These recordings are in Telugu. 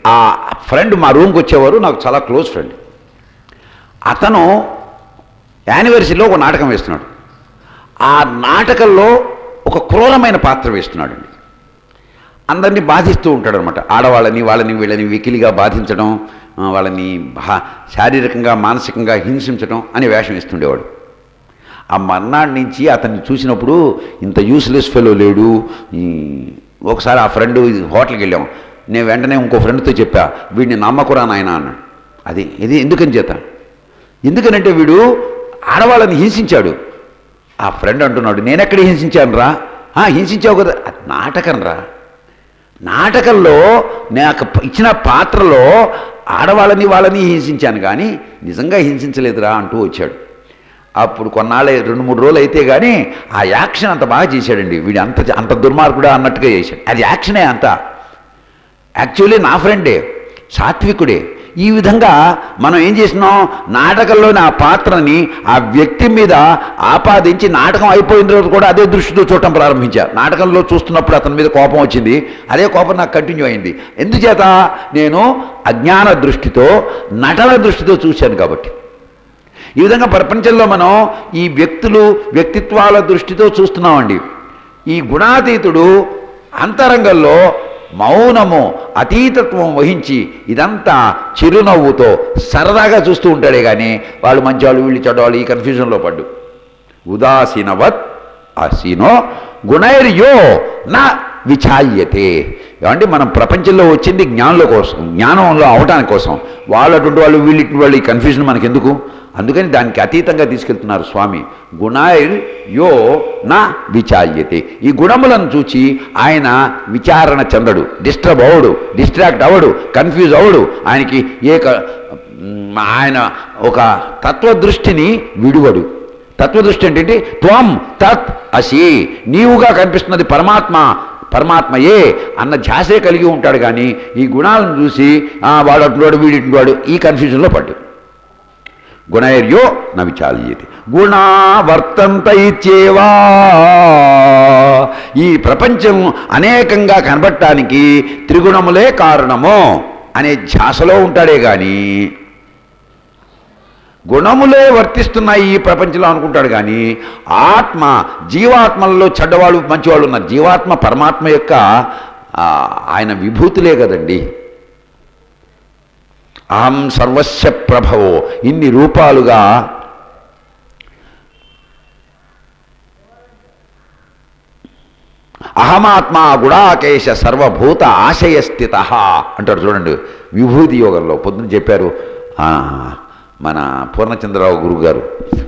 ఆ ఫ్రెండ్ మా రూమ్కి వచ్చేవారు నాకు చాలా క్లోజ్ ఫ్రెండ్ అతను యానివర్సరీలో ఒక నాటకం వేస్తున్నాడు ఆ నాటకంలో ఒక క్రూరమైన పాత్ర వేస్తున్నాడండి అందరినీ బాధిస్తూ ఉంటాడు అనమాట ఆడవాళ్ళని వాళ్ళని వీళ్ళని వికిలిగా బాధించడం ఆ, వాళ్ళని బా- శారీరకంగా మానసికంగా హింసించడం అనే వేషం వేస్తుండేవాడు ఆ మర్నాడు నుంచి అతన్ని చూసినప్పుడు ఇంత యూస్లెస్ ఫెలో లేడు ఈ ఒకసారి ఆ ఫ్రెండ్ హోటల్కి వెళ్ళాం నేను వెంటనే ఇంకో ఫ్రెండ్తో చెప్పా వీడిని నమ్మకురా నాయన అన్నాడు అది ఇది ఎందుకని చేత ఎందుకనంటే వీడు ఆడవాళ్ళని హింసించాడు ఆ ఫ్రెండ్ అంటున్నాడు నేను ఎక్కడ హింసించాను రా హింసించావు కదా అది నాటకం రా నాటకంలో నాకు ఇచ్చిన పాత్రలో ఆడవాళ్ళని వాళ్ళని హింసించాను కానీ నిజంగా హింసించలేదురా అంటూ వచ్చాడు అప్పుడు కొన్నాళ్ళ రెండు మూడు రోజులు అయితే కానీ ఆ యాక్షన్ అంత బాగా చేశాడండి వీడు అంత అంత దుర్మార్గుడా అన్నట్టుగా చేశాడు అది యాక్షనే అంతా యాక్చువల్లీ నా ఫ్రెండే సాత్వికుడే ఈ విధంగా మనం ఏం చేసినాం నాటకంలోని ఆ పాత్రని ఆ వ్యక్తి మీద ఆపాదించి నాటకం అయిపోయిన తర్వాత కూడా అదే దృష్టితో చూడటం ప్రారంభించా నాటకంలో చూస్తున్నప్పుడు అతని మీద కోపం వచ్చింది అదే కోపం నాకు కంటిన్యూ అయింది ఎందుచేత నేను అజ్ఞాన దృష్టితో నటన దృష్టితో చూశాను కాబట్టి ఈ విధంగా ప్రపంచంలో మనం ఈ వ్యక్తులు వ్యక్తిత్వాల దృష్టితో చూస్తున్నామండి ఈ గుణాతీతుడు అంతరంగంలో మౌనము అతీతత్వం వహించి ఇదంతా చిరునవ్వుతో సరదాగా చూస్తూ ఉంటాడే కానీ వాళ్ళు మంచివాళ్ళు వీళ్ళు చెడ్డవాళ్ళు ఈ కన్ఫ్యూజన్లో పడ్డు ఉదాసీనవత్ ఆసీనో గుణైర్యో నా విచాల్యతే ఏమంటే మనం ప్రపంచంలో వచ్చింది జ్ఞానంలో కోసం జ్ఞానంలో అవటానికి కోసం వాళ్ళు అటువంటి వాళ్ళు వీళ్ళు ఇటువంటి వాళ్ళు ఈ కన్ఫ్యూజన్ మనకెందుకు అందుకని దానికి అతీతంగా తీసుకెళ్తున్నారు స్వామి గుణాయిర్ యో నా విచాల్యతే ఈ గుణములను చూచి ఆయన విచారణ చెందడు డిస్టర్బ్ అవడు డిస్ట్రాక్ట్ అవడు కన్ఫ్యూజ్ అవడు ఆయనకి ఏ క- మ్, ఆయన ఒక తత్వదృష్టిని విడువడు తత్వదృష్టి ఏంటంటే త్వం తత్ అసి నీవుగా కనిపిస్తున్నది పరమాత్మ పరమాత్మయే అన్న ధ్యాసే కలిగి ఉంటాడు కానీ ఈ గుణాలను చూసి "ఆ, వాడు అటువాడు వీడు ఇటువాడు ఈ కన్ఫ్యూజన్లో పడ్డు గుణైర్యో న విచాల్యతి గుణా వర్తంత ఇచ్చేవా ఈ ప్రపంచం అనేకంగా కనబడటానికి త్రిగుణములే కారణము అనే ధ్యాసలో ఉంటాడే కానీ గుణములే వర్తిస్తున్నాయి ఈ ప్రపంచంలో అనుకుంటాడు కానీ ఆత్మ జీవాత్మలలో చెడ్డవాళ్ళు మంచివాళ్ళు ఉన్నారు జీవాత్మ పరమాత్మ యొక్క ఆ, ఆయన విభూతులే కదండి అహం సర్వస్య ప్రభవో ఇన్ని రూపాలుగా అహమాత్మ గుడాకేశ సర్వభూత ఆశయస్థిత అంటారు చూడండి విభూతి యోగంలో పొద్దున చెప్పారు ఆ, మన పూర్ణచంద్రరావు గురువు గారు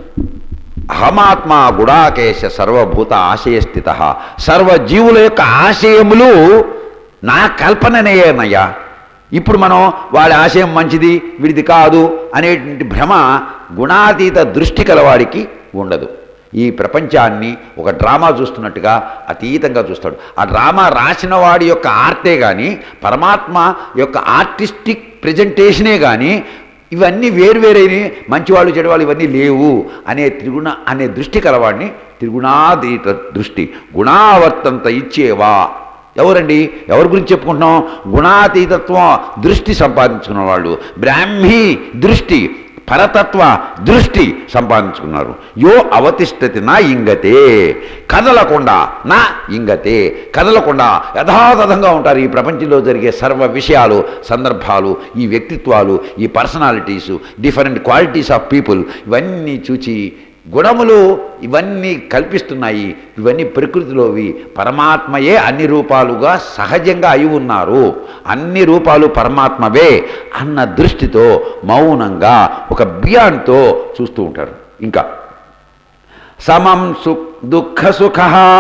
అహమాత్మ గుడాకేశ సర్వభూత ఆశయస్థిత సర్వజీవుల యొక్క ఆశయములు నా కల్పననేనయ్యా ఇప్పుడు మనం వాళ్ళ ఆశయం మంచిది వీడిది కాదు అనేటువంటి భ్రమ గుణాతీత దృష్టి కలవాడికి ఉండదు ఈ ప్రపంచాన్ని ఒక డ్రామా చూస్తున్నట్టుగా అతీతంగా చూస్తాడు ఆ డ్రామా రాసిన వాడి యొక్క ఆర్టే కానీ పరమాత్మ యొక్క ఆర్టిస్టిక్ ప్రజెంటేషనే కానీ ఇవన్నీ వేరువేరైన మంచివాళ్ళు చెడవాళ్ళు ఇవన్నీ లేవు అనే త్రిగుణ అనే దృష్టి కలవాడిని త్రిగుణాతీత దృష్టి గుణావర్తంత ఇచ్చేవా ఎవరండి ఎవరి గురించి చెప్పుకుంటున్నాం గుణాతీతత్వం దృష్టి సంపాదించుకున్న వాళ్ళు బ్రాహ్మీ దృష్టి పరతత్వ దృష్టి సంపాదించుకున్నారు యో అవతిష్టతి నా ఇంగతే కదలకుండా నా ఇంగతే కదలకుండా యథాతథంగా ఉంటారు ఈ ప్రపంచంలో జరిగే సర్వ విషయాలు సందర్భాలు ఈ వ్యక్తిత్వాలు ఈ personalities different qualities of people ఇవన్నీ చూచి గుణములు ఇవన్నీ కల్పిస్తున్నాయి ఇవన్నీ ప్రకృతిలోవి పరమాత్మయే అన్ని రూపాలుగా సహజంగా అయి ఉన్నారు అన్ని రూపాలు పరమాత్మవే అన్న దృష్టితో మౌనంగా ఒక బియాండ్తో చూస్తూ ఉంటారు ఇంకా సమం సు దుఃఖ సుఖ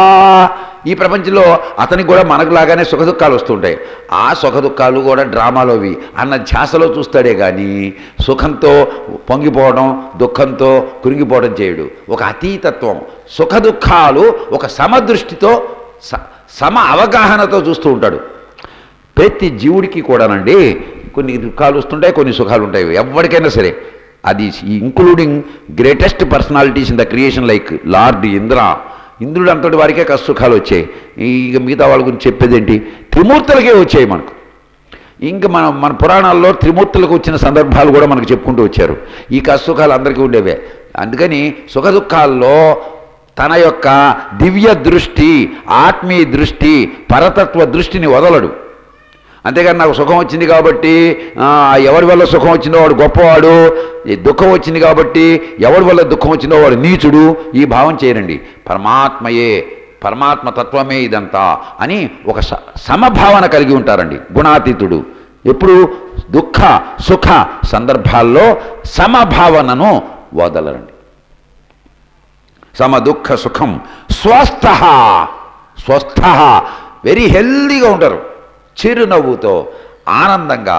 ఈ ప్రపంచంలో అతనికి కూడా మనకులాగానే సుఖ దుఃఖాలు వస్తుంటాయి ఆ సుఖ దుఃఖాలు కూడా డ్రామాలోవి అన్న ధ్యాసలో చూస్తాడే కానీ సుఖంతో పొంగిపోవడం దుఃఖంతో కురింగిపోవడం చేయడు ఒక అతీతత్వం సుఖ దుఃఖాలు ఒక సమదృష్టితో స- సమ అవగాహనతో చూస్తూ ఉంటాడు ప్రతి జీవుడికి కూడానండి కొన్ని దుఃఖాలు వస్తుంటాయి కొన్ని సుఖాలు ఉంటాయి ఎవరికైనా సరే అది including greatest personalities in the creation like lord Indra ఇంద్రుడు అంతటి వారికే కష్ట సుఖాలు వచ్చాయి ఇక మిగతా వాళ్ళ గురించి చెప్పేది ఏంటి త్రిమూర్తులకే వచ్చాయి మనకు ఇంకా మనం మన పురాణాల్లో త్రిమూర్తులకు వచ్చిన సందర్భాలు కూడా మనకు చెప్పుకుంటూ వచ్చారు ఈ కష్టసుఖాలు అందరికీ ఉండేవే అందుకని సుఖ దుఃఖాల్లో తన యొక్క దివ్య దృష్టి ఆత్మీయ దృష్టి పరతత్వ దృష్టిని వదలడు అంతేగాని నాకు సుఖం వచ్చింది కాబట్టి ఆ, ఎవరి వల్ల సుఖం వచ్చిందో వాడు గొప్పవాడు ఈ దుఃఖం వచ్చింది కాబట్టి ఎవరి వల్ల దుఃఖం వచ్చిందో వాడు నీచుడు ఈ భావం చేయరండి పరమాత్మయే పరమాత్మ తత్వమే ఇదంతా అని ఒక స- సమభావన కలిగి ఉంటారండి గుణాతీతుడు ఎప్పుడు దుఃఖ సుఖ సందర్భాల్లో సమభావనను వదలరండి సమ దుఃఖ సుఖం స్వస్థ స్వస్థ వెరీ హెల్దీగా ఉంటారు చిరునవ్వుతో ఆనందంగా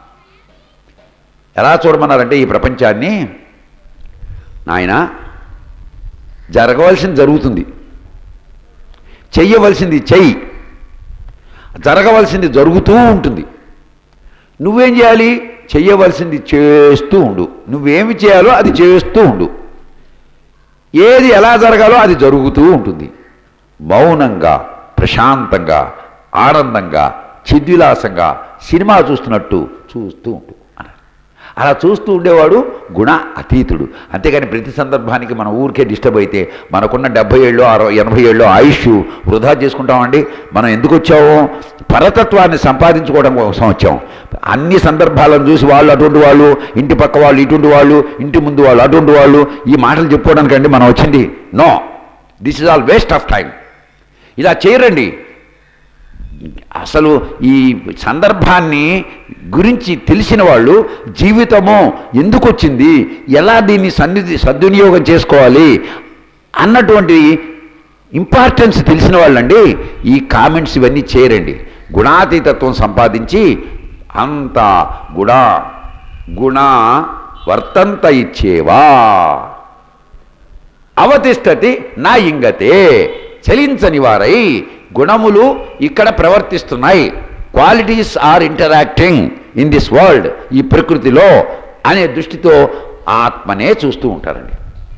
ఎలా చూడమన్నారంటే ఈ ప్రపంచాన్ని నాయన జరగవలసింది జరుగుతుంది చెయ్యవలసింది చెయ్యి జరగవలసింది జరుగుతూ ఉంటుంది నువ్వేం చేయాలి చెయ్యవలసింది చేస్తూ ఉండు నువ్వేమి చేయాలో అది చేస్తూ ఉండు ఏది ఎలా జరగాలో అది జరుగుతూ ఉంటుంది మౌనంగా ప్రశాంతంగా ఆనందంగా చిద్విలాసంగా సినిమా చూస్తున్నట్టు చూస్తూ ఉండు అన్నారు అలా చూస్తూ ఉండేవాడు గుణ అతీతుడు అంతేగాని ప్రతి సందర్భానికి మన ఊరికే డిస్టర్బ్ అయితే మనకున్న డెబ్బై ఏళ్ళు అరవై ఎనభై ఏళ్ళు ఆయుష్ వృధా చేసుకుంటామండి మనం ఎందుకు వచ్చాము పరతత్వాన్ని సంపాదించుకోవడం కోసం వచ్చాం అన్ని సందర్భాలను చూసి వాళ్ళు అటువంటి వాళ్ళు ఇంటి పక్క వాళ్ళు ఇటువంటి వాళ్ళు ఇంటి ముందు వాళ్ళు అటువంటి వాళ్ళు ఈ మాటలు చెప్పుకోవడానికండి మనం వచ్చింది no this is all waste of time ఇలా చేయరండి అసలు ఈ సందర్భాన్ని గురించి తెలిసిన వాళ్ళు జీవితము ఎందుకు వచ్చింది ఎలా దీన్ని సన్నిధి సద్వినియోగం చేసుకోవాలి అన్నటువంటి ఇంపార్టెన్స్ తెలిసిన వాళ్ళండి ఈ కామెంట్స్ ఇవన్నీ చేయరండి గుణాతీతత్వం సంపాదించి అంత గుణ గుణ వర్తంత ఇచ్చేవా అవతిష్టతి నా ఇంగతే చలించని వారై గుణములు ఇక్కడ ప్రవర్తిస్తున్నాయి qualities are interacting in this world ఈ ప్రకృతిలో అనే దృష్టితో ఆత్మనే చూస్తూ ఉంటారండి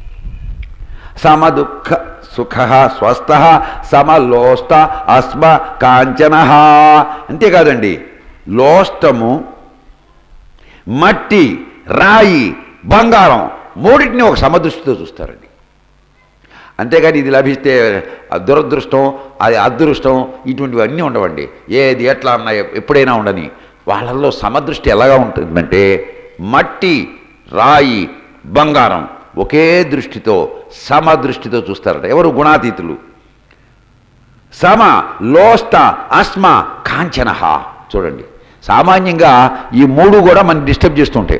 సమదుఃఖ సుఖ స్వస్థ సమలోష్ట అస్మ కాంచన అంతేకాదండి లోష్టము మట్టి రాయి బంగారం మూడింటిని ఒక సమదృష్టితో చూస్తారండి అంతేగాని ఇది లభిస్తే ఆ దురదృష్టం అది అదృష్టం ఇటువంటివన్నీ ఉండవండి ఏది ఎట్లా అన్నా ఎప్పుడైనా ఉండని వాళ్ళల్లో సమదృష్టి ఎలాగా ఉంటుందంటే మట్టి రాయి బంగారం ఒకే దృష్టితో సమదృష్టితో చూస్తారట ఎవరు గుణాతీతులు సమ లోష్ట అస్మ కాంచన చూడండి సామాన్యంగా ఈ మూడు కూడా మనం డిస్టర్బ్ చేస్తుంటాయి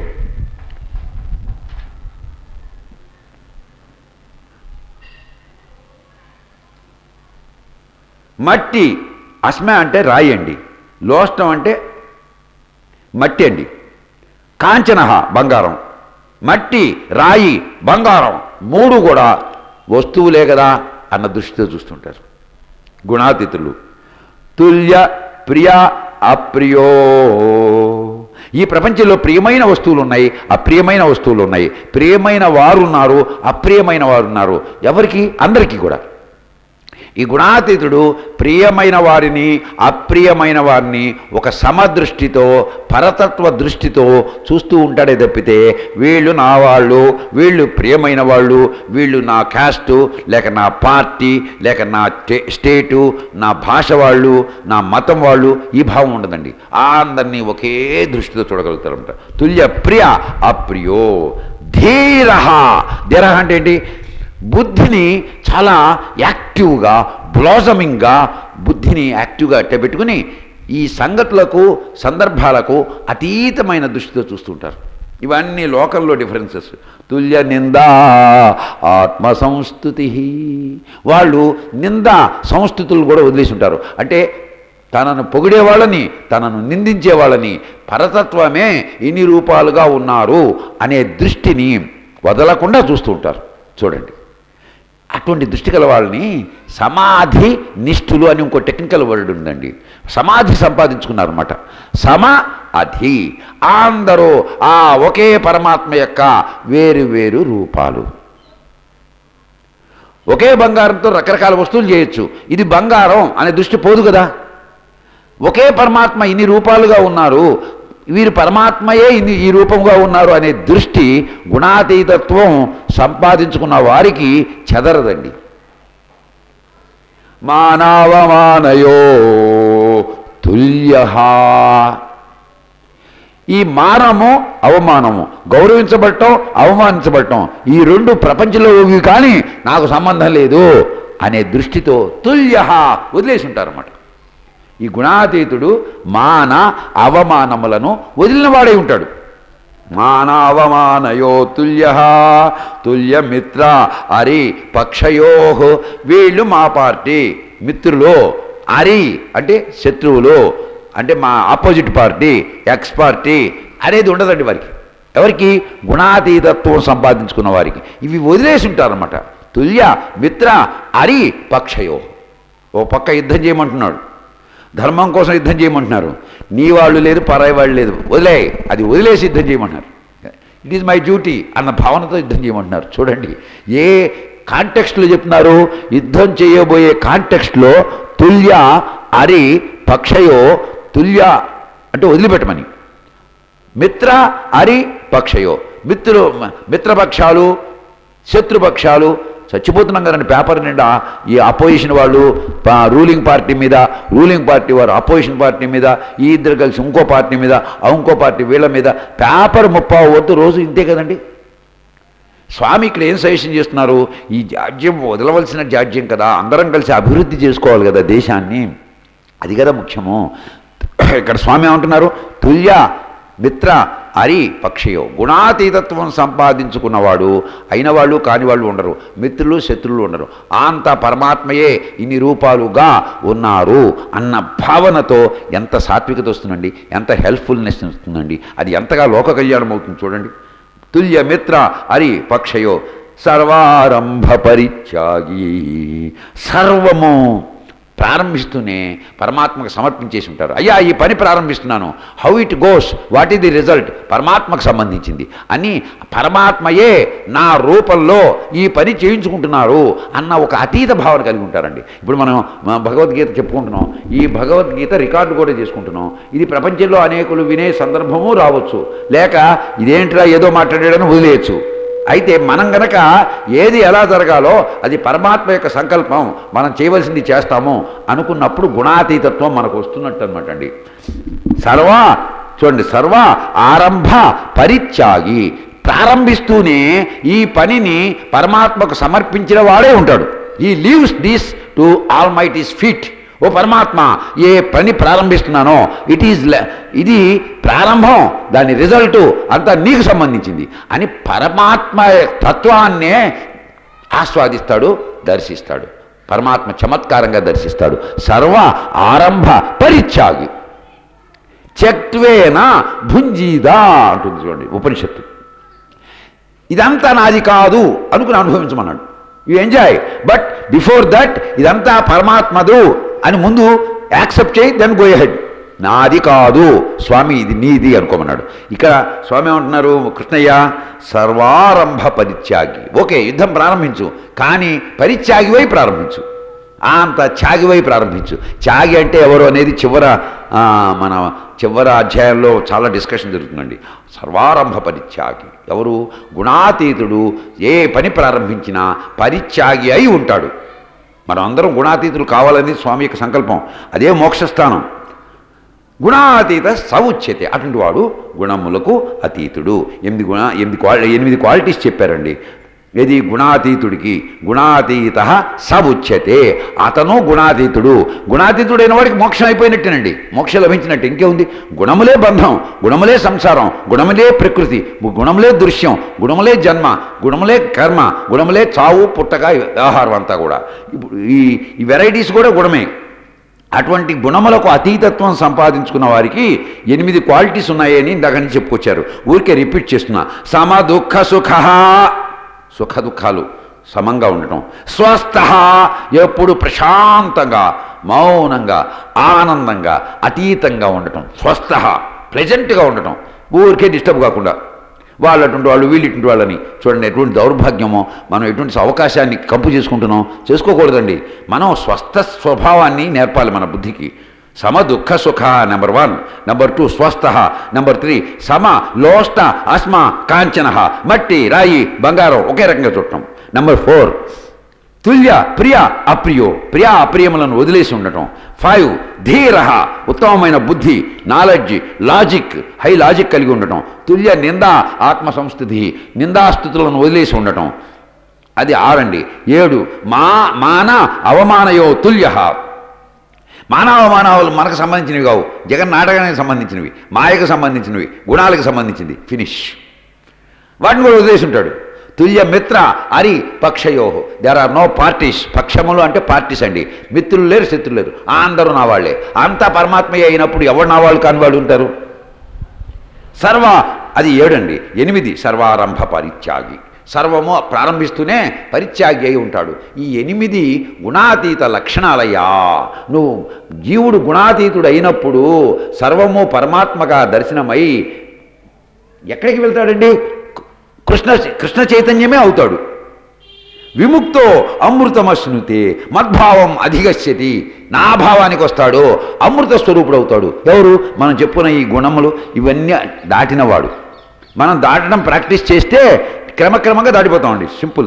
మట్టి అస్మ అంటే రాయి అండి లోష్టం అంటే మట్టి అండి కాంచన బంగారం మట్టి రాయి బంగారం మూడు కూడా వస్తువులే కదా అన్న దృష్టితో చూస్తుంటారు గుణాతీతులు తుల్య ప్రియ అప్రియో ఈ ప్రపంచంలో ప్రియమైన వస్తువులు ఉన్నాయి అప్రియమైన వస్తువులు ఉన్నాయి ప్రియమైన వారు ఉన్నారు అప్రియమైన వారు ఉన్నారు ఎవరికి అందరికీ కూడా ఈ గుణాతీతుడు ప్రియమైన వారిని అప్రియమైన వారిని ఒక సమదృష్టితో పరతత్వ దృష్టితో చూస్తూ ఉంటాడే తప్పితే వీళ్ళు నా వాళ్ళు వీళ్ళు ప్రియమైన వాళ్ళు వీళ్ళు నా క్యాస్టు లేక నా పార్టీ లేక నా స్టే- స్టేటు నా భాష వాళ్ళు నా మతం వాళ్ళు ఈ భావం ఉండదండి అందరినీ ఒకే దృష్టితో చూడగలుగుతారంట తుల్య ప్రియ అప్రియో ధీర ధీర అంటే ఏంటి బుద్ధిని చాలా యాక్టివ్గా బ్లాజమింగ్గా బుద్ధిని యాక్టివ్గా అట్టబెట్టుకుని ఈ సంగతులకు సందర్భాలకు అతీతమైన దృష్టితో చూస్తుంటారు ఇవన్నీ లోకల్లో డిఫరెన్సెస్ తుల్య నిందా ఆత్మ సంస్థుతి వాళ్ళు నింద సంస్థుతులు కూడా వదిలేసి ఉంటారు అంటే తనను పొగిడే వాళ్ళని తనను నిందించే వాళ్ళని పరతత్వమే ఇన్ని రూపాలుగా ఉన్నారు అనే దృష్టిని వదలకుండా చూస్తూ ఉంటారు చూడండి అటువంటి దృష్టి గల వాళ్ళని సమాధి నిష్ఠులు అని ఇంకో టెక్నికల్ వర్డ్ ఉందండి సమాధి సంపాదించుకున్నారన్నమాట సమ అధి అందరూ ఆ ఒకే పరమాత్మ యొక్క వేరు వేరు రూపాలు ఒకే బంగారంతో రకరకాల వస్తువులు చేయొచ్చు ఇది బంగారం అనే దృష్టి పోదు కదా ఒకే పరమాత్మ ఇన్ని రూపాలుగా ఉన్నారు వీరు పరమాత్మయే ఇన్ని ఈ రూపంగా ఉన్నారు అనే దృష్టి గుణాతీతత్వం సంపాదించుకున్న వారికి చెదరదండి మానవమానయో తుల్య ఈ మానము అవమానము గౌరవించబడటం అవమానించబడటం ఈ రెండు ప్రపంచంలో ఇవి కానీ నాకు సంబంధం లేదు అనే దృష్టితో తుల్య వదిలేసి ఉంటారన్నమాట ఈ గుణాతీతుడు మాన అవమానములను వదిలినవాడై ఉంటాడు మాన అవమానయో తుల్య తుల్య మిత్ర అరి పక్షయో వీళ్ళు మా పార్టీ మిత్రులు అరి అంటే శత్రువులు అంటే మా ఆపోజిట్ పార్టీ ఎక్స్ పార్టీ అనేది ఉండదండి వారికి ఎవరికి గుణాతీతత్వం సంపాదించుకున్న వారికి ఇవి వదిలేసి ఉంటారన్నమాట తుల్య మిత్ర అరి పక్షయో ఓ పక్క యుద్ధం చేయమంటున్నాడు ధర్మం కోసం యుద్ధం చేయమంటున్నారు నీ వాళ్ళు లేదు పరాయి వాళ్ళు లేదు వదిలే అది వదిలేసి యుద్ధం చేయమంటున్నారు ఇట్ ఈజ్ మై డ్యూటీ అన్న భావనతో యుద్ధం చేయమంటున్నారు చూడండి ఏ కాంటెక్స్ట్లో చెప్తున్నారు యుద్ధం చేయబోయే కాంటెక్స్ట్లో తుల్య అరి పక్షయో తుల్య అంటే వదిలిపెట్టమని మిత్ర అరి పక్షయో మిత్రులు మిత్రపక్షాలు శత్రుపక్షాలు చచ్చిపోతున్నాం కదండి పేపర్ నిండా ఈ అపోజిషన్ వాళ్ళు పా- రూలింగ్ పార్టీ మీద రూలింగ్ పార్టీ వారు అపోజిషన్ పార్టీ మీద ఈ ఇద్దరు కలిసి ఇంకో పార్టీ మీద ఆ ఇంకో పార్టీ వీళ్ళ మీద పేపర్ ముప్పావు వద్దు రోజు ఇంతే కదండి స్వామి ఇక్కడ ఏం సజెషన్ చేస్తున్నారు ఈ జాడ్యం వదలవలసిన జాడ్యం కదా అందరం కలిసి అభివృద్ధి చేసుకోవాలి కదా దేశాన్ని అది కదా ముఖ్యము ఇక్కడ స్వామి ఏమంటున్నారు తుల్య మిత్ర అరి పక్షయో గుణాతీతత్వం సంపాదించుకున్నవాడు అయిన వాళ్ళు కాని వాళ్ళు ఉండరు మిత్రులు శత్రువులు ఉండరు అంత పరమాత్మయే ఇన్ని రూపాలుగా ఉన్నారు అన్న భావనతో ఎంత సాత్వికత వస్తుందండి ఎంత హెల్ప్ఫుల్నెస్ వస్తుందండి అది ఎంతగా లోక కళ్యాణం అవుతుంది చూడండి తుల్య మిత్ర అరి పక్షయో సర్వారంభ పరిత్యాగి సర్వము ప్రారంభిస్తూనే పరమాత్మకు సమర్పించేసి ఉంటారు అయ్యా ఈ పని ప్రారంభిస్తున్నాను how it goes what is the result పరమాత్మకు సంబంధించింది అని పరమాత్మయే నా రూపంలో ఈ పని చేయించుకుంటున్నారు అన్న ఒక అతీత భావన కలిగి ఉంటారండి ఇప్పుడు మనం మన భగవద్గీత చెప్పుకుంటున్నాం ఈ భగవద్గీత రికార్డు కూడా చేసుకుంటున్నాం ఇది ప్రపంచంలో అనేకులు వినే సందర్భము రావచ్చు లేక ఇదేంట్రా ఏదో మాట్లాడాడని వదిలేయచ్చు అయితే మనం గనక ఏది ఎలా జరగాలో అది పరమాత్మ యొక్క సంకల్పం మనం చేయవలసింది చేస్తాము అనుకున్నప్పుడు గుణాతీతత్వం మనకు వస్తున్నట్టు అనమాట అండి సర్వ చూడండి సర్వ ఆరంభ పరిత్యాగి ప్రారంభిస్తూనే ఈ పనిని పరమాత్మకు సమర్పించిన వాడే ఉంటాడు ఈ leaves this to almighty is fit ఓ పరమాత్మ ఏ పని ప్రారంభిస్తున్నానో ఇట్ ఈజ్ ఇది ప్రారంభం దాని రిజల్ట్ అంతా నీకు సంబంధించింది అని పరమాత్మ తత్వాన్నే ఆస్వాదిస్తాడు దర్శిస్తాడు పరమాత్మ చమత్కారంగా దర్శిస్తాడు సర్వ ఆరంభ పరిత్యాగి చక్వేన భుంజీదా అంటుంది చూడండి ఉపనిషత్తు ఇదంతా నాది కాదు అనుకుని అనుభవించమన్నాడు you enjoy but before that ఇదంతా పరమాత్మదు అని ముందు యాక్సెప్ట్ చేయి దెన్ గో హెడ్ నాది కాదు స్వామి ఇది నీది అనుకోమన్నాడు ఇక్కడ స్వామి ఏమంటున్నారు కృష్ణయ్య సర్వారంభ పరిత్యాగి ఓకే యుద్ధం ప్రారంభించు కానీ పరిత్యాగివై ప్రారంభించు అంత త్యాగివై ప్రారంభించు త్యాగి అంటే ఎవరు అనేది చివర ఆ, మన చివర అధ్యాయంలో చాలా డిస్కషన్ జరుగుతుందండి సర్వారంభ పరిత్యాగి ఎవరు గుణాతీతుడు ఏ పని ప్రారంభించినా పరిత్యాగి అయి ఉంటాడు మనం అందరం గుణాతీతులు కావాలని స్వామి యొక్క సంకల్పం అదే మోక్షస్థానం గుణాతీత సవుచ్యతే అటువంటి వాడు గుణములకు అతీతుడు ఎనిమిది గుణ ఎనిమిది క్వాలి ఎనిమిది క్వాలిటీస్ చెప్పారండి ఏది గుణాతీతుడికి గుణాతీత సవుచ్యతే అతను గుణాతీతుడు గుణాతీతుడైన వాడికి మోక్షం అయిపోయినట్టేనండి మోక్షం లభించినట్టు ఇంకేముంది గుణములే బంధం గుణములే సంసారం గుణములే ప్రకృతి గుణములే దృశ్యం గుణములే జన్మ గుణములే కర్మ గుణములే చావు పుట్టక వ్యవహారం అంతా కూడా ఇప్పుడు ఈ ఈ వెరైటీస్ కూడా గుణమే అటువంటి గుణములకు అతీతత్వం సంపాదించుకున్న వారికి ఎనిమిది క్వాలిటీస్ ఉన్నాయని ఇందాక నుంచి చెప్పుకొచ్చారు ఊరికే రిపీట్ చేస్తున్నా సమ దుఃఖ సుఖ సుఖ దుఃఖాలు సమంగా ఉండటం స్వస్థ ఎప్పుడు ప్రశాంతంగా మౌనంగా ఆనందంగా అతీతంగా ఉండటం స్వస్థ ప్లెజెంట్గా ఉండటం ఊరికే డిస్టర్బ్ కాకుండా వాళ్ళు అటువంటి వాళ్ళు వీళ్ళు ఇటువంటి వాళ్ళని చూడండి ఎటువంటి దౌర్భాగ్యమో మనం ఎటువంటి అవకాశాన్ని కంపు చేసుకుంటున్నాం చేసుకోకూడదండి మనం స్వస్థ స్వభావాన్ని నేర్పాలి మన బుద్ధికి సమ దుఃఖ సుఖ నెంబర్ వన్ నెంబర్ టూ స్వస్థ నెంబర్ త్రీ సమ లోష్ట అస్మ కాంచన మట్టి రాయి బంగారం ఒకే రకంగా చూడటం నెంబర్ ఫోర్ తుల్య ప్రియ అప్రియో ప్రియ అప్రియములను వదిలేసి ఉండటం ఫైవ్ ధీర ఉత్తమమైన బుద్ధి నాలెడ్జ్ లాజిక్ హై లాజిక్ కలిగి ఉండటం తుల్య నింద ఆత్మ సంస్థితి నిందాస్థుతులను వదిలేసి ఉండటం అది ఆరండి ఏడు మా మాన అవమానయో తుల్య మానవమానవాలు మనకు సంబంధించినవి కావు జగన్ నాటకానికి సంబంధించినవి మాయకు సంబంధించినవి గుణాలకు సంబంధించింది ఫినిష్ వాటిని కూడా వదిలేసి ఉంటాడు తుల్య మిత్ర అరి పక్షయో దేర్ ఆర్ నో పార్టీస్ పక్షములు అంటే పార్టీస్ అండి మిత్రులు లేరు శత్రులు లేరు అందరూ నా వాళ్ళే అంతా పరమాత్మయ్య అయినప్పుడు ఎవరు నా వాళ్ళు కాని వాళ్ళు ఉంటారు సర్వ అది ఏడండి ఎనిమిది సర్వారంభ పరిత్యాగి సర్వము ప్రారంభిస్తూనే పరిత్యాగి అయి ఉంటాడు ఈ ఎనిమిది గుణాతీత లక్షణాలయ్యా నువ్వు జీవుడు గుణాతీతుడు అయినప్పుడు సర్వము పరమాత్మగా దర్శనమై ఎక్కడికి వెళ్తాడండి కృష్ణ కృష్ణ చైతన్యమే అవుతాడు విముక్తో అమృతమశ్నుతే మద్భావం అధిగస్యతి నా భావానికి వస్తాడు అమృత స్వరూపుడు అవుతాడు ఎవరు మనం చెప్పుకున్న ఈ గుణములు ఇవన్నీ దాటినవాడు మనం దాటడం ప్రాక్టీస్ చేస్తే క్రమక్రమంగా దాటిపోతామండి సింపుల్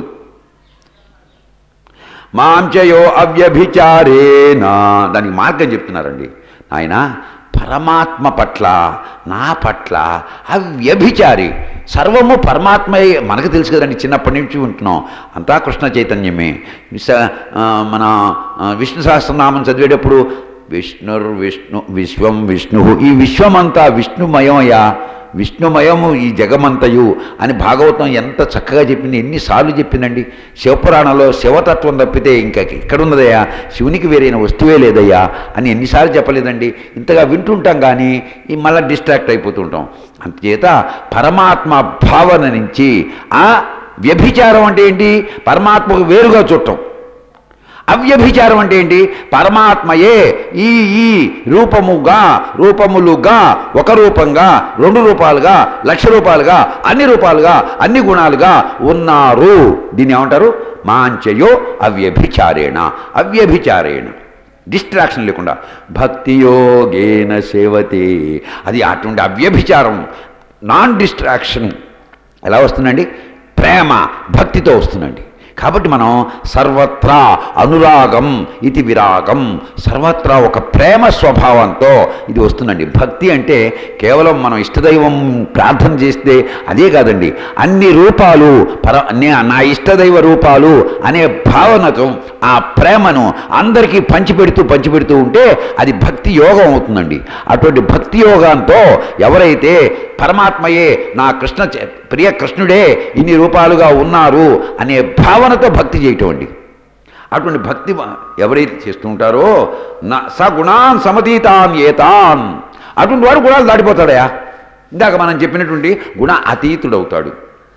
మాంచయో అవ్యభిచారేనా దానికి మార్గం చెప్తున్నారండి ఆయన పరమాత్మ పట్ల నా పట్ల అవ్యభిచారి సర్వము పరమాత్మయే మనకు తెలుసు కదండి చిన్నప్పటి నుంచి ఉంటున్నాం అంతా కృష్ణ చైతన్యమే విశ- ఆ, మన ఆ, విష్ణు సహస్రనామం చదివేటప్పుడు విష్ణుర్ విష్ణు విశ్వం విష్ణు ఈ విశ్వమంతా విష్ణుమయమయ్యా విష్ణుమయము ఈ జగమంతయు అని భాగవతం ఎంత చక్కగా చెప్పింది ఎన్నిసార్లు చెప్పిందండి శివపురాణంలో శివతత్వం తప్పితే ఇంకా ఎక్కడున్నదయ్యా శివునికి వేరైన వస్తువే లేదయ్యా అని ఎన్నిసార్లు చెప్పలేదండి ఇంతగా వింటుంటాం కానీ ఈ మళ్ళీ డిస్ట్రాక్ట్ అయిపోతుంటాం అంతచేత పరమాత్మ భావన నుంచి ఆ వ్యభిచారం అంటే ఏంటి పరమాత్మకు వేరుగా చూడటం అవ్యభిచారం అంటే ఏంటి పరమాత్మయే ఈ ఈ రూపముగా రూపములుగా ఒక రూపంగా రెండు రూపాలుగా లక్ష రూపాలుగా అన్ని రూపాలుగా అన్ని గుణాలుగా ఉన్నారు దీన్ని ఏమంటారు మాంచయో అవ్యభిచారేణ అవ్యభిచారేణ డిస్ట్రాక్షన్ లేకుండా భక్తియోగేన సేవతే అది అటువంటి అవ్యభిచారం నాన్ డిస్ట్రాక్షన్ ఎలా వస్తుందండి ప్రేమ భక్తితో వస్తుందండి కాబట్టి మనం సర్వత్రా అనురాగం ఇది విరాగం సర్వత్రా ఒక ప్రేమ స్వభావంతో ఇది వస్తుందండి భక్తి అంటే కేవలం మనం ఇష్టదైవం ప్రార్థన చేస్తే అదే కాదండి అన్ని రూపాలు పర నే- నా ఇష్టదైవ రూపాలు అనే భావనతో ఆ ప్రేమను అందరికీ పంచిపెడుతూ పంచిపెడుతూ ఉంటే అది భక్తి యోగం అవుతుందండి అటువంటి భక్తి యోగంతో ఎవరైతే పరమాత్మయే నా కృష్ణ చే- ప్రియ కృష్ణుడే ఇన్ని రూపాలుగా ఉన్నారు అనే భావనతో భక్తి చేయటం అండి అటువంటి భక్తి మ- ఎవరైతే చేస్తూ ఉంటారో నా సగుణాన్ సమతీతాన్ ఏతాన్ అటువంటి వాడు గుణాలు దాటిపోతాడయా ఇందాక మనం చెప్పినటువంటి గుణ అతీతుడవుతాడు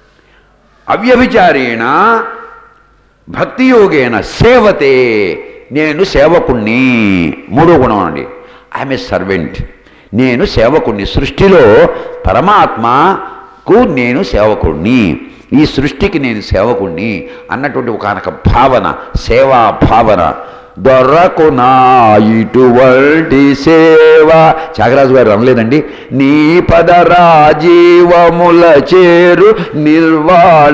అవ్యభిచారేణ భక్తియోగేన సేవతే నేను సేవకుణ్ణి మూడో గుణం అండి ఐఎమ్ ఏ సర్వెంట్ నేను సేవకుణ్ణి సృష్టిలో పరమాత్మకు నేను సేవకుణ్ణి ఈ సృష్టికి నేను సేవకుణ్ణి అన్నటువంటి ఒకనొక భావన సేవా భావన దొరకునా ఇటువంటి సేవ త్యాగరాజు గారు అనలేదండి నీ పద రాజీవముల చేరు నిర్వాణ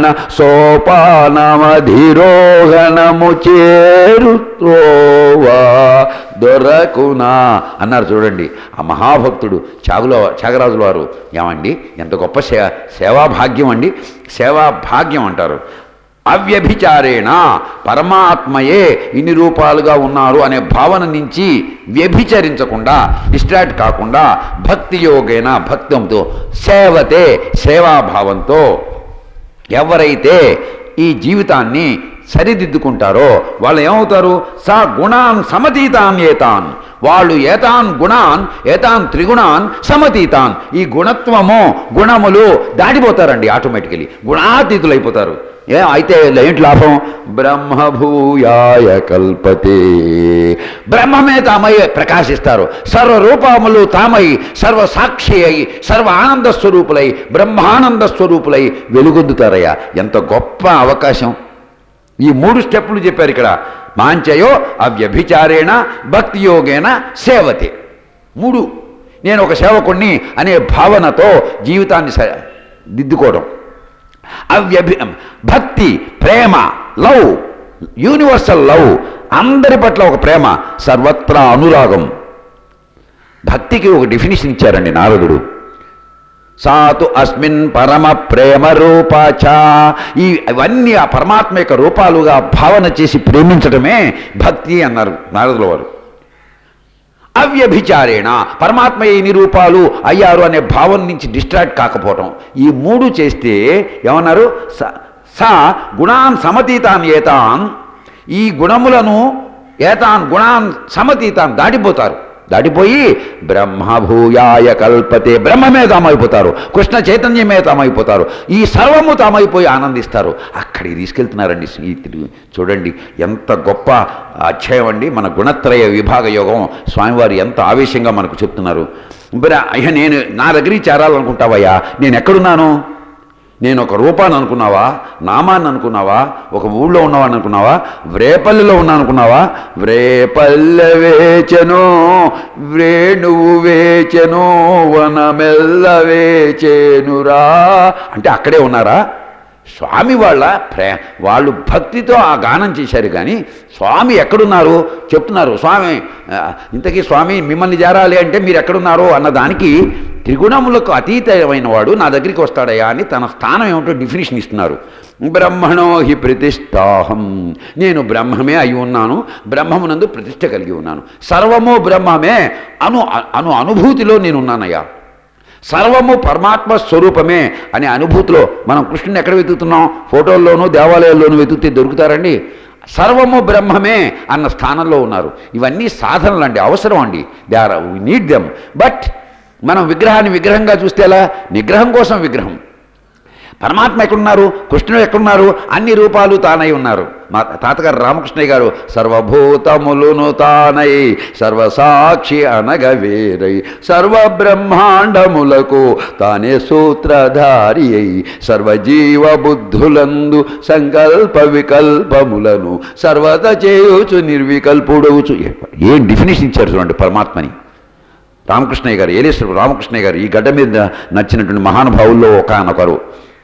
సోపానమధిరోహణము చేరు త్రోవా దొరకునా అన్నారు చూడండి ఆ మహాభక్తుడు చాగుల త్యాగరాజుల వారు ఏమండి ఎంత గొప్ప సే సేవాభాగ్యం అండి సేవాభాగ్యం అంటారు అవ్యభిచారేణ పరమాత్మయే ఇన్ని రూపాలుగా ఉన్నారు అనే భావన నుంచి వ్యభిచరించకుండా డిస్ట్రాక్ట్ కాకుండా భక్తి యోగేన భక్తంతో సేవతే సేవాభావంతో ఎవరైతే ఈ జీవితాన్ని సరిదిద్దుకుంటారో వాళ్ళు ఏమవుతారు సా గుణాన్ సమతీతాన్ ఏతాన్ వాళ్ళు ఏతాన్ గుణాన్ ఏతాన్ త్రిగుణాన్ సమతీతాన్ ఈ గుణత్వము గుణములు దాటిపోతారండి ఆటోమేటికలీ గుణాతీతులైపోతారు ఏ అయితే ఏంటి లాభం బ్రహ్మభూయాయ కల్పతే బ్రహ్మమే తామై ప్రకాశిస్తారు సర్వరూపములు తామై సర్వ సాక్షి అయి సర్వ ఆనంద స్వరూపులై బ్రహ్మానంద స్వరూపులై వెలుగొందుతారయ్యా ఎంత గొప్ప అవకాశం ఈ మూడు స్టెప్పులు చెప్పారు ఇక్కడ మాంచయో అవ్యభిచారేణ భక్తియోగేన సేవతే మూడు నేను ఒక సేవకుణ్ణి అనే భావనతో జీవితాన్ని స- దిద్దుకోవడం అవ్యభి భక్తి ప్రేమ లవ్ యూనివర్సల్ లవ్ అందరి పట్ల ఒక ప్రేమ సర్వత్రా అనురాగం భక్తికి ఒక డెఫినేషన్ ఇచ్చారండి నారదుడు సాతు అస్మిన్ పరమ ప్రేమ రూపాచ ఈ ఇవన్నీ ఆ పరమాత్మ యొక్క రూపాలుగా భావన చేసి ప్రేమించడమే భక్తి అన్నారు నారదుల వారు అవ్యభిచారేణ పరమాత్మ ఎన్ని రూపాలు అయ్యారు అనే భావం నుంచి డిస్ట్రాక్ట్ కాకపోవటం ఈ మూడు చేస్తే ఏమన్నారు స స గుణాన్ సమతీతాన్ ఏతాన్ ఈ గుణములను ఏతాన్ గుణాన్ సమతీతాన్ దాటిపోతారు దాటిపోయి బ్రహ్మభూయాయ కల్పతే బ్రహ్మమే తామైపోతారు కృష్ణ చైతన్యమే తామైపోతారు ఈ సర్వము తామైపోయి ఆనందిస్తారు అక్కడికి తీసుకెళ్తున్నారండి ఈ తిరుగు- చూడండి ఎంత గొప్ప అధ్యాయం అండి మన గుణత్రయ విభాగ యోగం స్వామివారు ఎంత ఆవేశంగా మనకు చెప్తున్నారు మరి అయ్యా నేను నా దగ్గరికి చేరాలనుకుంటావయ్యా నేను ఎక్కడున్నాను నేను ఒక రూపాన్ని అనుకున్నావా నామాన్ని అనుకున్నావా ఒక ఊళ్ళో ఉన్నవాడిని అనుకున్నావా వ్రేపల్లిలో ఉన్నా అనుకున్నావా వ్రేపల్లె వేచెను వేణువు వేచెను వనమెల్ల వేచేనురా అంటే అక్కడే ఉన్నారా స్వామి వాళ్ళ ప్రే వాళ్ళు భక్తితో ఆ గానం చేశారు కానీ స్వామి ఎక్కడున్నారు చెప్తున్నారు స్వామి ఆ, ఇంతకీ స్వామి మిమ్మల్ని చేరాలి అంటే మీరు ఎక్కడున్నారు అన్న దానికి త్రిగుణములకు అతీతమైన వాడు నా దగ్గరికి వస్తాడయ్యా అని తన స్థానం ఏమిటో డిఫినిషన్ ఇస్తున్నారు బ్రహ్మణో హి ప్రతిష్టాహం నేను బ్రహ్మమే అయి ఉన్నాను బ్రహ్మమునందు ప్రతిష్ట కలిగి ఉన్నాను సర్వము బ్రహ్మమే అను అను అనుభూతిలో నేనున్నానయ్యా సర్వము పరమాత్మ స్వరూపమే అనే అనుభూతిలో మనం కృష్ణుని ఎక్కడ వెతుకుతున్నాం ఫోటోల్లోనూ దేవాలయాల్లోనూ వెతుకుతే దొరుకుతారండి సర్వము బ్రహ్మమే అన్న స్థానంలో ఉన్నారు ఇవన్నీ సాధనలు అండి అవసరం అండి they are we need them but మనం విగ్రహాన్ని విగ్రహంగా చూస్తే ఎలా నిగ్రహం కోసం విగ్రహం పరమాత్మ ఎక్కడున్నారు కృష్ణుడు ఎక్కడున్నారు అన్ని రూపాలు తానై ఉన్నారు మా తాతగారు రామకృష్ణయ్య గారు సర్వభూతములును తానై సర్వసాక్షి అనగవేరై సర్వ బ్రహ్మాండములకు తానే సూత్రధారి అయి సర్వజీవ బుద్ధులందు సంకల్ప వికల్పములను సర్వత చేయుచు నిర్వికల్పుడవుచు ఏం డెఫినేషన్ ఇచ్చారు చూడండి పరమాత్మని రామకృష్ణయ్య గారు ఏలేశ్వర రామకృష్ణయ్య గారు ఈ గడ్డ మీద నచ్చినటువంటి మహానుభావుల్లో ఒకనొకరు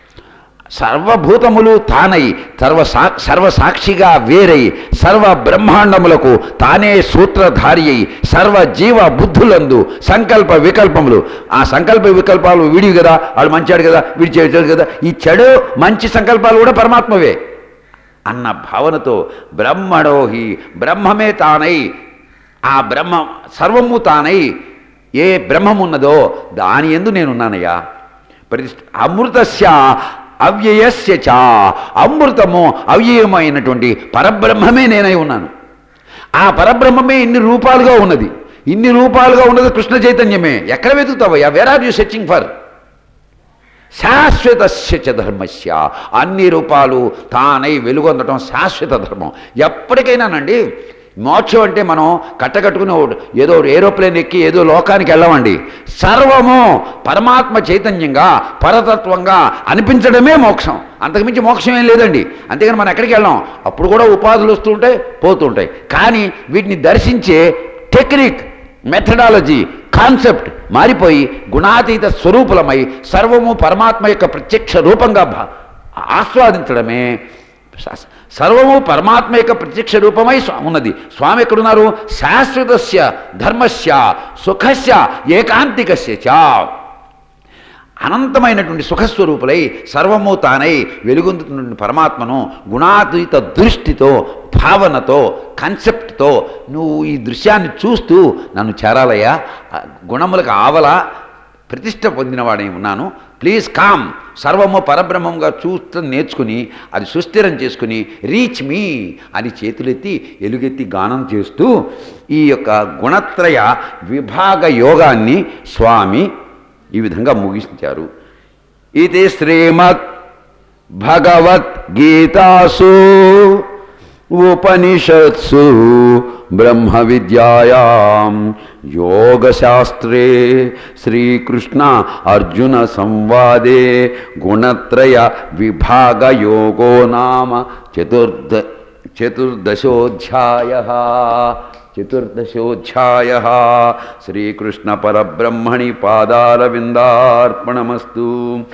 సర్వభూతములు తానై సర్వ సా సర్వసాక్షిగా వేరై సర్వ బ్రహ్మాండములకు తానే సూత్రధారి అయి సర్వ జీవ బుద్ధులందు సంకల్ప వికల్పములు ఆ సంకల్ప వికల్పాలు వీడివి కదా వాడు మంచాడు కదా వీడి చెడు కదా ఈ చెడు మంచి సంకల్పాలు కూడా పరమాత్మవే అన్న భావనతో బ్రహ్మణోహి బ్రహ్మమే తానై ఆ బ్రహ్మ సర్వము తానై ఏ బ్రహ్మమున్నదో దాని ఎందు నేనున్నానయ్యా ప్రతిష్ఠ అమృతస్య అవ్యయస్య చ అమృతము అవ్యయమైనటువంటి పరబ్రహ్మమే నేనై ఉన్నాను ఆ పరబ్రహ్మమే ఇన్ని రూపాలుగా ఉన్నది ఇన్ని రూపాలుగా ఉన్నది కృష్ణ చైతన్యమే ఎక్కడ వెతుకుతావయ్యా where are you searching for శాశ్వతస్య చ ధర్మస్య అన్ని రూపాలు తానై వెలుగొందటం శాశ్వత ధర్మం ఎప్పటికైనానండి మోక్షం అంటే మనం కట్టకట్టుకుని ఓ- ఏదో ఏరోప్లేన్ ఎక్కి ఏదో లోకానికి వెళ్ళమండి సర్వము పరమాత్మ చైతన్యంగా పరతత్వంగా అనిపించడమే మోక్షం అంతకుమించి మోక్షం ఏం లేదండి అంతేగాని మనం ఎక్కడికి వెళ్ళాం అప్పుడు కూడా ఉపాధులు వస్తుంటాయి పోతుంటాయి కానీ వీటిని దర్శించే టెక్నిక్ మెథడాలజీ కాన్సెప్ట్ మారిపోయి గుణాతీత స్వరూపులమై సర్వము పరమాత్మ యొక్క ప్రత్యక్ష రూపంగా భా ఆస్వాదించడమే స- సర్వము పరమాత్మ యొక్క ప్రత్యక్ష రూపమై స్వా- ఉన్నది స్వామి ఎక్కడున్నారు శాశ్వతస్య ధర్మస్య సుఖస్య ఏకాంతికస్య చ అనంతమైనటువంటి సుఖస్వరూపులై సర్వము తానై వెలుగొందుతున్న పరమాత్మను గుణాతీత దృష్టితో భావనతో కాన్సెప్ట్తో నువ్వు ఈ దృశ్యాన్ని చూస్తూ నన్ను చేరాలయ్యా ఆ గుణములకు ఆవల ప్రతిష్ట పొందినవాడై ఉన్నాను ప్లీజ్ కామ్ సర్వము పరబ్రహ్మంగా చూస్తూ నేర్చుకుని అది సుస్థిరం చేసుకుని రీచ్ మీ అని చేతులెత్తి ఎలుగెత్తి గానం చేస్తూ ఈ యొక్క గుణత్రయ విభాగ యోగాన్ని స్వామి ఈ విధంగా ముగించారు ఇది శ్రీమద్ భగవద్గీతాసు ఉపనిషత్సు బ్రహ్మ విద్యాయాం యోగశాస్త్రే శ్రీకృష్ణ అర్జున సంవాదే గుణత్రయ విభాగ యోగో నామ చతుర్ద చతుర్దశోధ్యాయ చతుర్దశోధ్యాయ శ్రీకృష్ణ పరబ్రహ్మణి పాదారవిందార్పణమస్తు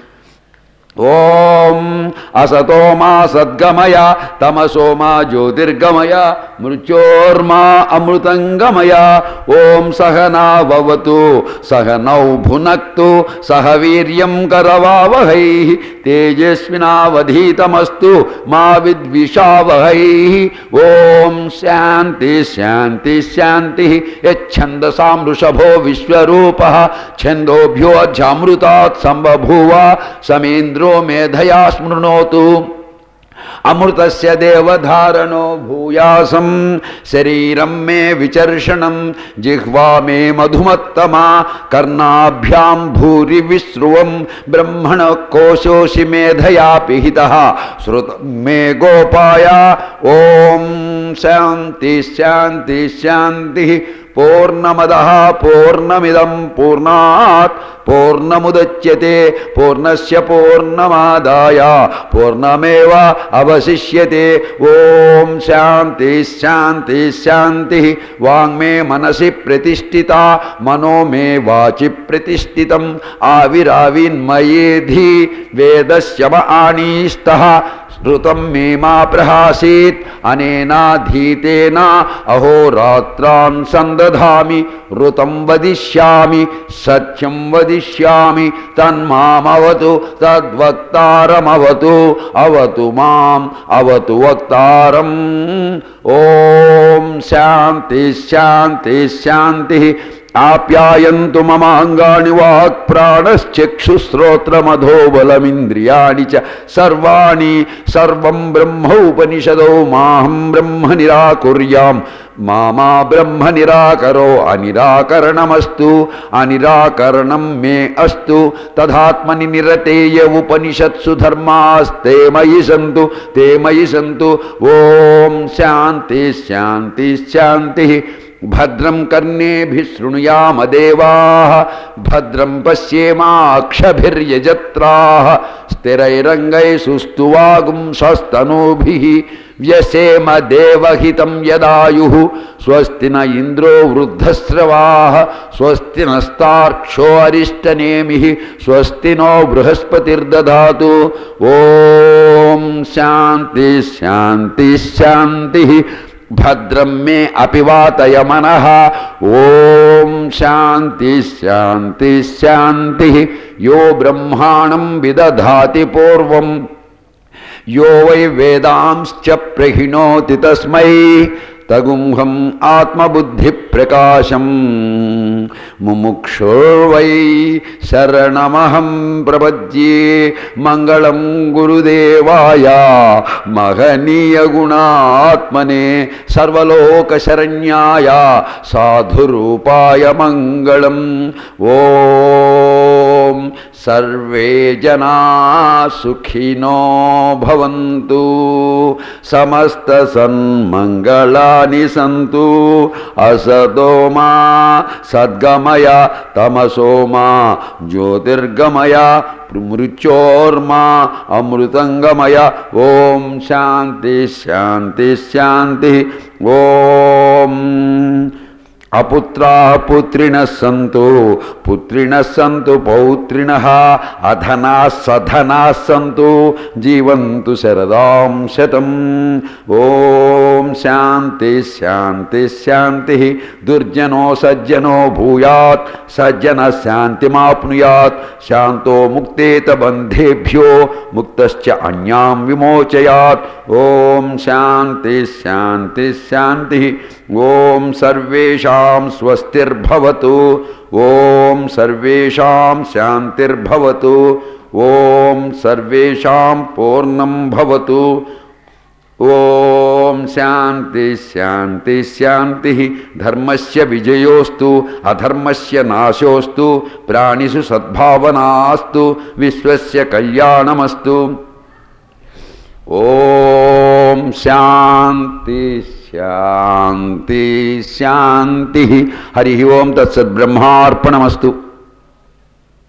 ఓం అసతో మా సద్గమయ తమసో మా జ్యోతిర్గమయ మృత్యోర్మా అమృతంగమయ ఓం సహనావతు సహనౌ భునక్తు సహ వీర్యం కరవావహై తేజస్వినావధీతమస్తు మా విద్విషావహై ఓం శాంతి శాంతి శాంతి యఛందసాం వృషభో విశ్వరూప ఛందోభ్యోధ్యామృతాత్ సంబభూవ సమేంద్రో మేధయా స్మృణోతు అమృతస్య దేవధారణో భూయాసం శరీరం మే విచర్షణం జిహ్వా మే మధుమత్తమా కర్ణాభ్యాం భూరి విశ్రువం బ్రహ్మణ కోశోషి మేధయా పిహిత శృత మే గోపాయ ఓం శాంతి శాంతి శాంతి పూర్ణమద పూర్ణమిదం పూర్ణాత్ పూర్ణముద్యతే పూర్ణస్య పూర్ణమాదాయ పూర్ణమేవ అవశిష్యతే ఓం శాంతి శాంతి శాంతి వాంగ్మే మనసి ప్రతిష్ఠిత మనో మే వాచి ప్రతిష్ఠితం ఆవిరావిన్మయేధి వేదస్యమ ఆనీస్త శ్రుతం మే మా ప్రహాసీత్ అనేనాధీతేన అహోరాత్రాన్ సందధామి ఋతం వదిష్యామి సత్యం వదిష్యామి తన్మామవతు తద్వక్తారమవతు అవతు మాం అవతు వక్తారం ఓం శాంతి శాంతి శాంతి ఆప్యాయంతు మమాంగాని వాక్ ప్రాణశ్చక్షుశ్రోత్రమధోబలమింద్రియాణి చ సర్వాణి సర్వం బ్రహ్మోపనిషదో మాహం బ్రహ్మ నిరాకుర్యాం మామా బ్రహ్మ నిరాకరో అనిరాకరణమస్తు అనిరాకరణం మే అస్తు తథాత్మని నిరతేయ ఉపనిషత్సు ధర్మాస్తే మయి సంతు తే మయి సంతు ఓం శాంతి శాంతి శాంతి భద్రం కర్ణేభిः శృణుయామ దేవాः భద్రం పశ్యేమాక్షభిర్యజత్రాः స్థిరైరంగై సుస్తువాగుం స్వస్తనూభిः వ్యసేమ దేవహితం యదాయుः స్వస్తి న ఇంద్రో వృద్ధశ్రవాः స్వస్తి నస్తార్క్షో అరిష్టనేమిः స్వస్తి నో బృహస్పతిర్దధాతు ఓం శాంతి శాంతి శాంతి భద్రం మే అపివాతయ మనః ఓం శాంతి శాంతి శాంతి యో బ్రహ్మాణం విదధాతి పూర్వం యో వై వేదాంశ్చ ప్రహిణోతి తస్మై తగుంహం ఆత్మబుద్ధి ప్రకాశం ముముక్షోర్వై శరణమహం ప్రపద్యే మంగళం గురుదేవాయ మహనీయ గుణాత్మనే సర్వలోకశరణ్యాయ సాధురూపాయ మంగళం ఓం సర్వే జనా సుఖినో భవంతు సమస్త సన్మంగళాని సంతు అసతో మా సద్గమయ తమసో మా జ్యోతిర్గమయ మృత్యోర్మా అమృతంగమయ ఓం శాంతి శాంతి శాంతి ఓం అపుత్రా పుత్రిణ సంతు పుత్రిణ సంతు పౌత్రిణ అధనా సధనా సంతు జీవంతు శరదాం శతం ఓం శాంతి శాంతి శాంతి దుర్జనో సజ్జనో భూయాత్ సజ్జన శాంతిమాప్నుయాత్ శాంతో ముక్తేత బంధేభ్యో ముక్తశ్చ అన్యాం విమోచయాత్ ఓం శాంతి శాంతి శాంతి ఓం సర్వేషాం స్వస్తిర్భవతు ఓం సర్వేషాం శాంతిర్భవతు ఓం సర్వేషాం పూర్ణం భవతు ఓం శాంతి శాంతి శాంతి ధర్మస్య విజయోస్తు అధర్మస్య నాశోస్తు ప్రాణిషు సద్భావనాస్తు విశ్వస్య కళ్యాణమస్తు ఓం శాంతి శాంతి శాంతి హరి ఓం తత్సద్బ్రహ్మార్పణమస్తు